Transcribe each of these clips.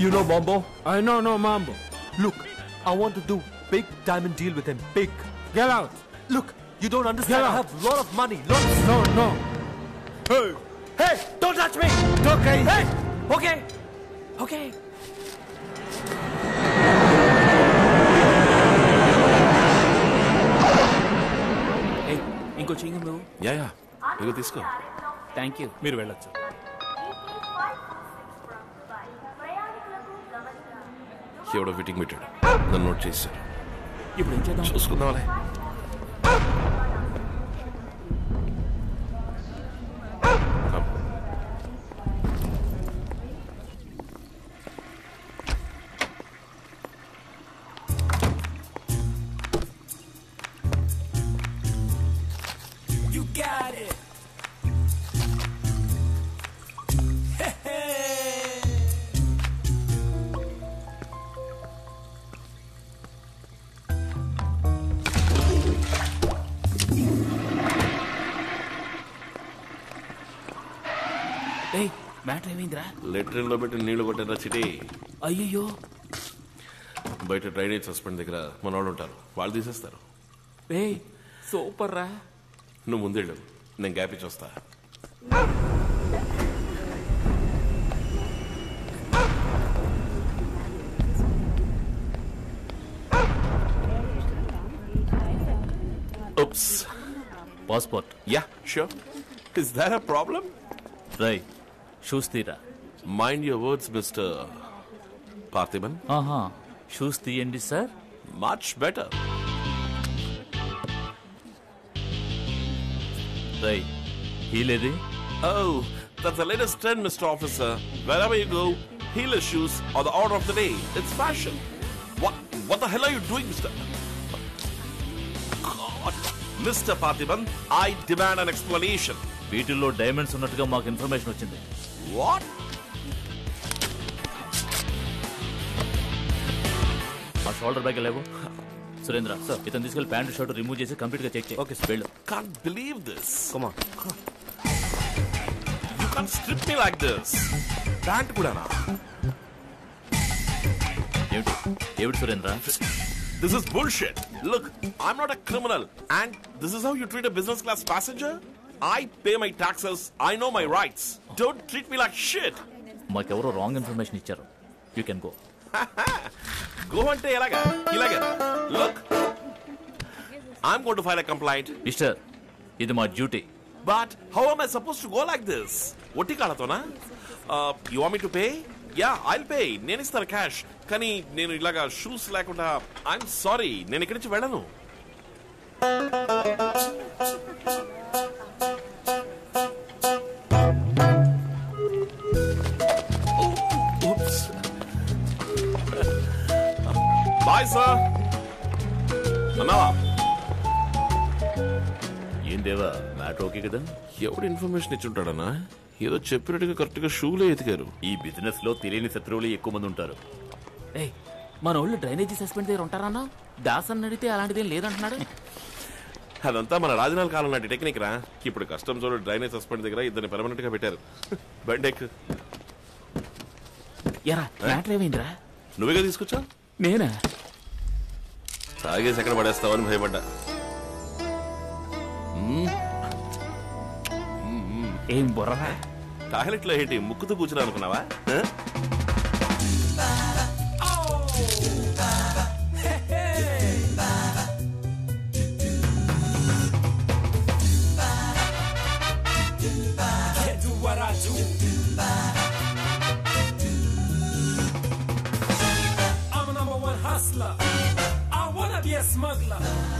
You know Bombo? I know no mambo. Look, I want to do big diamond deal with him. Big. Get out. Look, you don't understand. Get I out. have lot of money. Lots. No, no. Hey, hey, don't touch me. Okay. Hey, okay, okay. ఏయ్, ఇంకో చింగు నువ్వు yeah yeah ఇగో తీసుకో thank you మీరు వెళ్ళొచ్చు ఎవడో fitting పెట్టాడు నన్ను note చేశారు ఇప్పుడు ఏం చేద్దాం చూసుకుందాంలే Come. You got it. ఏయ్ మ్యాటర్ ఏమైందిరా లెట్రిన్ లో పెట్టి నీళ్లు కొట్టారా చిటి అయ్యయ్యో బయట డ్రైనేజ్ సస్పెండ్ దగ్గర మన వాళ్ళు ఉంటారు వాళ్ళు తీసేస్తారు ఏయ్ సూపర్ రా నువ్వు ముందేళ్ళు నేను గ్యాప్ ఇచ్చి వస్తా Oops. Passport Yeah, sure. Is that a problem? Rai shoes తీరా Mind your words, Mr. Parthiban. ఆహా షూస్ తీయండి సార్ Much better. రై హీలేది Oh, that's the latest trend, Mr. Officer. Wherever you go, heeless shoes are the order of the day. It's fashion. What what the hell are you doing, Mr. God. Mr. Parthiban, I demand an explanation. వీటిల్లో diamonds ఉన్నట్టుగా మాకు information వచ్చింది What? ఆ shoulder bag లేవు Surendra sir ఇతను తీసుకెళ్లి pant shirt remove చేసి complete గా చెక్ చేయి ఓకే వెళ్ళు Can't believe this. Come on. You can't strip me like this. Pant kudana. ఏమిటి ఏమిటి Surendra This is bullshit. Look, I'm not a criminal. And this is how you treat a business class passenger? I pay my taxes. I know my rights. Don't treat me like shit. మాకెవరో wrong information ఇచ్చారు you can go Go ante elaga. Ilaga. Look. I'm going to file a complaint. Mister ఇది మా duty But how am I supposed to go like this? ఒట్టి కాళ్ళతోనా you want me to pay yeah I'll pay నేను ఇస్తాను cash కానీ నేను ఇలాగా shoes లేకుండా ఐఎమ్ సారీ నేను ఇక్కడి నుంచి వెళ్ళను బాయ్ సార్ అన్నావా ఏం దేవా మ్యాటర్ ఓకే కదా ఎవడు ఇన్ఫర్మేషన్ ఇచ్చుంటాడన్నా ఏదో చెప్పినట్టుగా కరెక్ట్ గా షూలే ఎతికారు ఈ బిజినెస్ లో తెలియని శత్రువులు ఎక్కువ మంది ఉంటారు ఏయ్ మన వాళ్ళు డ్రైనేజీ సస్పెండ్ దగ్గర ఉంటారన్నా దాస్ అని అడిగితే అలాంటిదేం లేదంటున్నాడు అదంతా మన రాజనాల కాలం నాటి టెక్నిక్ రా ఇప్పుడు కస్టమ్స్ వాళ్ళు డ్రైనేజ్ సస్పెండ్ దగ్గర ఇద్దరిని పెర్మనెంట్ గా పెట్టారు బండెక్ ఎరా మ్యాటర్ ఏమైందిరా నువ్వేగా తీసుకొచ్చా నేనా తాగేసి ఎక్కడ పడేస్తావని భయపడ్డా ఏం బుర్రరా టాయిలెట్ లో ఏంటి ముక్కుతూ కూర్చున్నా అనుకున్నావా ఆ? Can't do what I do. I'm a number one hustler. I wanna be a smuggler.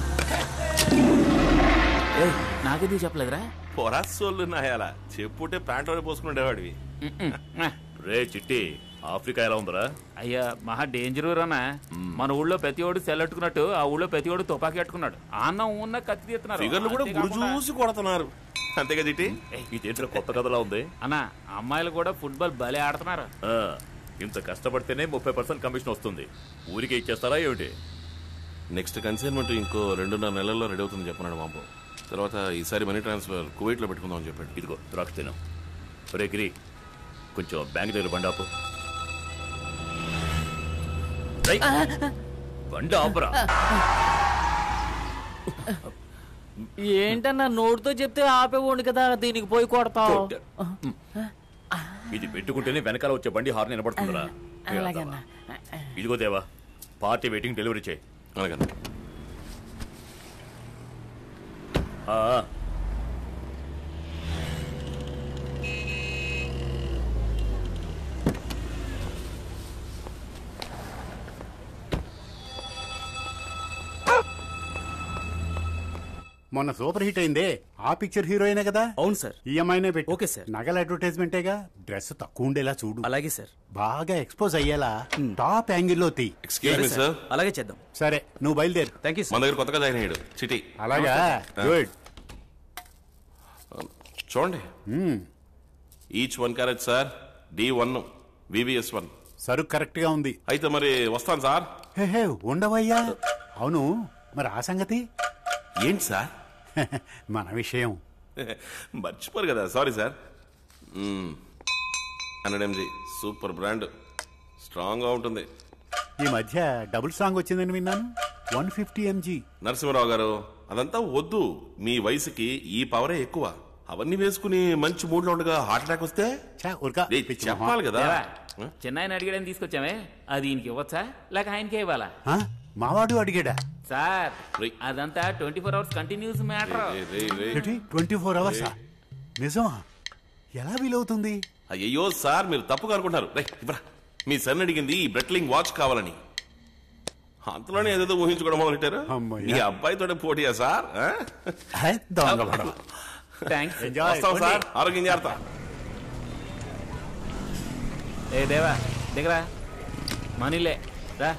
ఏయ్ నాకెందుకు చెప్పలేదురా పొరా సోళ్ళు నాయాల చెప్పుంటే ప్యాంట్ పోసుకునేవాడివి రే చిట్టి ఆఫ్రికా ఎలా ఉందరా అయ్యా మహా డేంజర్ రానా మన ఊళ్ళో ప్రతి ఓడు సెల్లెట్టుకున్నట్టు ఆ ఊళ్ళో ప్రతి ఓడు తుపాకీ అట్టుకున్నాడు అన్నం ఉన్న కత్తి తీస్తున్నారు ఫిగర్లు కూడా గురు అంతేకాకుండా- చూసి కొడుతున్నారు అంతేగా జిట్టి ఇదేంట్లో కొత్త కథలా ఉంది అన్న అమ్మాయిలు కూడా ఫుట్బాల్ భలే ఆడుతున్నారు ఆ, ఇంత కష్టపడితేనే ముప్పై పర్సెంట్ కమిషన్ వస్తుంది ఊరికే ఇచ్చేస్తారా ఏమిటి నెక్స్ట్ కన్సైన్మెంట్ ఇంకో రెండున్నర నెలల్లో రెడీ అవుతుంది చెప్పన్నాడు మాంబో తర్వాత ఈసారి మనీ ట్రాన్స్ఫర్ కువైట్ లో పెట్టుకుందామని చెప్పాడు ఇదిగో ద్రాక్ష తినం రే గిరి కొంచెం బ్యాంక్ దగ్గర బండి ఆపు రేయ్, బండి ఆపరా ఏంటన్నా నోటితో చెప్తే ఆపేవాడు కదా దీనికి పోయి కొడతావు ఇది పెట్టుకుంటేనే వెనకాల వచ్చే బండి హార్న్ వినపడుతుందిరా అలాగన్నా ఇదిగో దేవా పార్టీ వెయిటింగ్ డెలివరీ చేయి అలాగండి ఆ, మొన్న సూపర్ హిట్ అయిందే ఆ పిక్చర్ హీరోయినే కదా అవును సార్ ఈఎంఐనే పెట్టి ఓకే సార్. నగల అడ్వర్టైజ్మెంటేగా డ్రెస్ తక్కువ ఉండేలా చూడు అలాగే సార్ బాగా ఎక్స్పోజ్ అయ్యేలా టాప్ యాంగిల్లో తీ ఎక్స్క్యూజ్ మీ సార్ అలాగే చేద్దాం సరే నువ్వు బయలుదేరు థ్యాంక్ యూ మన దగ్గర కొత్తగా జాయిన్ అయ్యాడు చిటి అలాగా గుడ్ చూడండి each one carat sir D one VVS one సరుకు కరెక్ట్ గా ఉంది అయితే మరి వస్తాను సార్ హే హే ఉండవయ్యా అవును మరి ఆ సంగతి ఏంటి సార్ మన విషయం మర్చిపోరు కదా sorry sir hundred MG super brand స్ట్రాంగ్గా ఉంటుంది ఈ మధ్య డబుల్ సాంగ్ వచ్చిందని విన్నాను వన్ ఫిఫ్టీ ఎంజీ నరసింహరావు గారు అదంతా వద్దు మీ వయసుకి ఈ పవరే ఎక్కువ అవన్నీ వేసుకుని మంచి మూడ్లో ఉండగా హార్ట్ అటాక్ వస్తే రేయ్, చెప్పాలి కదా చిన్నాయన అడిగాడని తీసుకొచ్చామే అది ఈయనకి ఇవ్వచ్చా లేక ఆయనకే ఇవ్వాలా మావాడు అడిగాడా సార్ రేయ్. అదంతా twenty four hours continuous matter రేయ్, రేయ్, రేయ్. ట్వంటీ ఫోర్ అవర్స్ నిజమా ఎలా వీలవుతుంది అయ్యో సార్ మీరు తప్పుగా అనుకుంటున్నారు రేయ్, ఇవ్వరా మీ సన్ అడిగింది ఈ బ్రెట్లింగ్ వాచ్ కావాలని అంతలోనే ఏదేదో ఊహించుకోవడం మొదలెట్టారు అమ్మయ్య. మీ అబ్బాయితోనే పోటీయా సార్ ఆ? హే, దొంగవాడు. థ్యాంక్స్ Enjoy, వస్తాం పోండి. సార్ ఆరోగ్యం జాగ్రత్త ఏ దేవా దిగరా మనీలే రా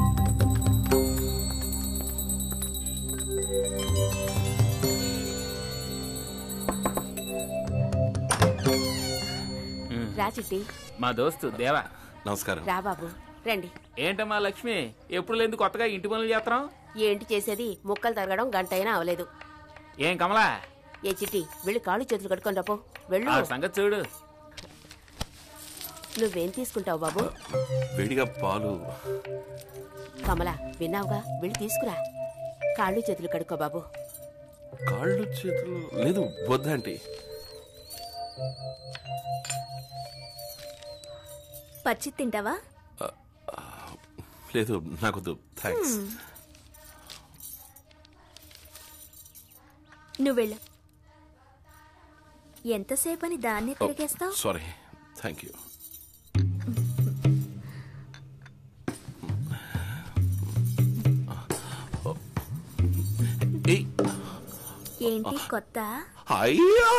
రా చిట్టి మా దోస్తు దేవా నమస్కారం రా బాబు రండి ఏంటమ్మా లక్ష్మి ఎప్పుడు లేదు కొత్తగా ఇంటి పనులు చేస్తున్నాం ఏంటి చేసేది ముక్కలు తరగడం గంట అయినా అవలేదు ఏం కమలా ఏ చిట్టి వెళ్ళి కాళ్ళు చేతులు కట్టుకొని రాపో వెళ్ళు ఆ సంగతి చూడు నువ్వేం తీసుకుంటావు బాబు వేడిగా పాలు కమల విన్నావుగా వెళ్ళి తీసుకురా కాళ్ళు చేతులు కడుక్కో బాబు కాళ్ళు చేతులు లేదు వద్దంటీ పచ్చి తింటావా లేదు నాకొద్దు థ్యాంక్స్ నువ్వు వెళ్ళు ఎంతసేపని దాన్ని తిరిగేస్తావు సారీ థ్యాంక్ యూ ఏంటి కొత్త అయ్యా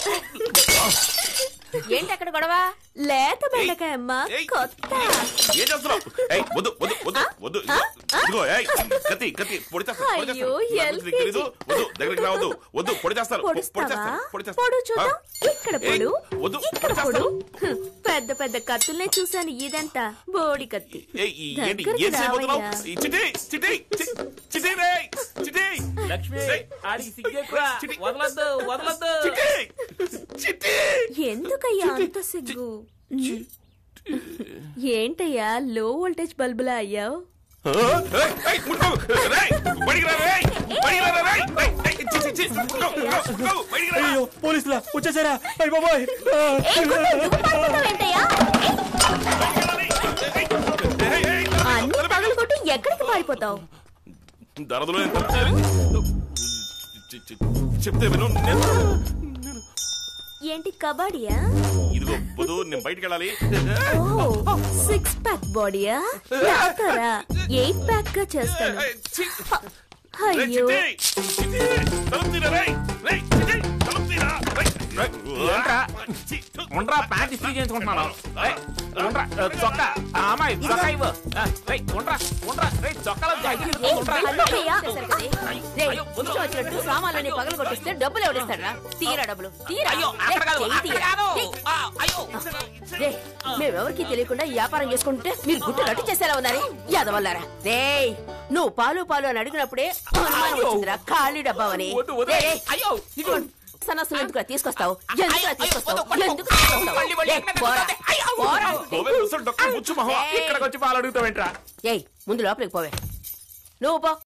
ఏంటి అక్కడ గొడవ లేత బెండకాయ అమ్మ ఏయ్. కొత్త ఏం చేస్తున్నావు ఏయ్ వద్దు వద్దు వద్దు వద్దు ఇదిగో ఏయ్ కత్తి కత్తి పొడి చేస్తాను పొడి అయ్యో, చేస్తాను నాకు LKG. తెలీదు వద్దు దగ్గరికి రావద్దు వద్దు పొడి చేస్తాను పొడి పొడుస్తావా చేస్తాను పొడి చేస్తాను పొడు చూద్దాం ఇక్కడ ఏయ్, పొడు వద్దు ఇక్కడ పొడి పొడు చేస్తాను హ్మ్, పెద్ద పెద్ద కత్తుల్నే చూశాను ఇదంతా బోడి కత్తి ఏయ్ ఈ ఏంటి దగ్గరికి ఏం చేయబోతున్నావు రావయ్యా. ఈ చిటి చిటి చి- చిటి రేయ్ చిటి లక్ష్మి ఏయ్, ఆడికి సిగ్గెక్కువ చిటి. వదలొద్దు వదలొద్దు చిటి చిటి ఎందుకయ్యా అంత సిగ్గు హ్మ్. ఏంటయ్యా లో వోల్టేజ్ బల్బులా అయ్యావు ఆ? ఏయ్, ఏయ్, ముట్టుకో. రేయ్, బయటికి రా, రేయ్. బయటికి రా, రేయ్. రేయ్, ఏయ్, చి, చి, చి, ముట్టుకో, ముట్టుకో, ముట్టుకో, బయటికి రా. పోలీసులా వచ్చేసారా అయ్యి బాబాయ్ ఏంటయ్యా ఏయ్, ఏయ్, అన్ని పగలగొట్టి ఎక్కడికి పారిపోతావు దరదలో ఎంత చి- చి- చెప్తే విను నేను- ఏంటి కబడ్డీయా ఇదిగో పొద్దు నేను బయటికి వెళ్ళాలి ఓ సిక్స్ ప్యాక్ బాడీయా నాకరా ఎయిట్ ప్యాక్ గా చేస్తాను ఏయ్, చి. రేయ్, అయ్యో చిట్టి, చిట్టి, తలుపు తీరా, రేయ్. రేయ్, చిట్టి, తలుపు తీరా, రేయ్. రేయ్, ఏంట్రా? చి, ఉండరా ప్యాంట్ ఇస్త్రీ చేయించుకుంటున్నాను ఏయ్, ఉండరా ఆ, చొక్కా ఆ, అమ్మాయి చొక్కా ఇవ్వు ఆ, రేయ్, ఉండరా ఉండరా రేయ్ చొక్కాలో జాకెట్ ఇవ్వు, ఉండరా అన్నయ్య. రేయ్, ఇష్టం వచ్చినట్టు సామాన్లని పగలు కొట్టిస్తే డబ్బులు ఎవడిస్తాడా తీరా డబ్బులు తీరా అయ్యో రేయ్, అక్కడ కాదు చెయ్యి అక్కడ తీరా. కాదు రేయ్, ఆ, అయ్యో రేయ్, మేమెవరికి తెలియకుండా ఈ వ్యాపారం చేసుకుంటే మీరు గుట్టు రట్టు చేసేలా ఉన్నారు యాదవల్లారా రేయ్ నువ్వు పాలు పాలు అని అడిగినప్పుడే అనుమానం వచ్చిందిరా ఖాళీ డబ్బావని వద్దు, వద్దు. రేయ్, రేయ్, అయ్యో ఇదిగో సన్నాసులు ఎందుకు తీసుకొస్తావు ఎందుకు అయ్యో, తీసుకొస్తావు వద్దు, పట్టుకో. ఎందుకు తీసుకొస్తావు మళ్ళీ, మళ్ళీ రేయ్, ఎక్కడ పోరా. తీసుకొస్తే? అయ్యో. పోరా. పోవే, ముసలి డొక్క ముచ్చు మొహం. ఏయ్. ఇక్కడికి వచ్చి పాలు అడుగుతావేంట్రా ఏయ్ ముందు లోపలికి పోవే నువ్వు పో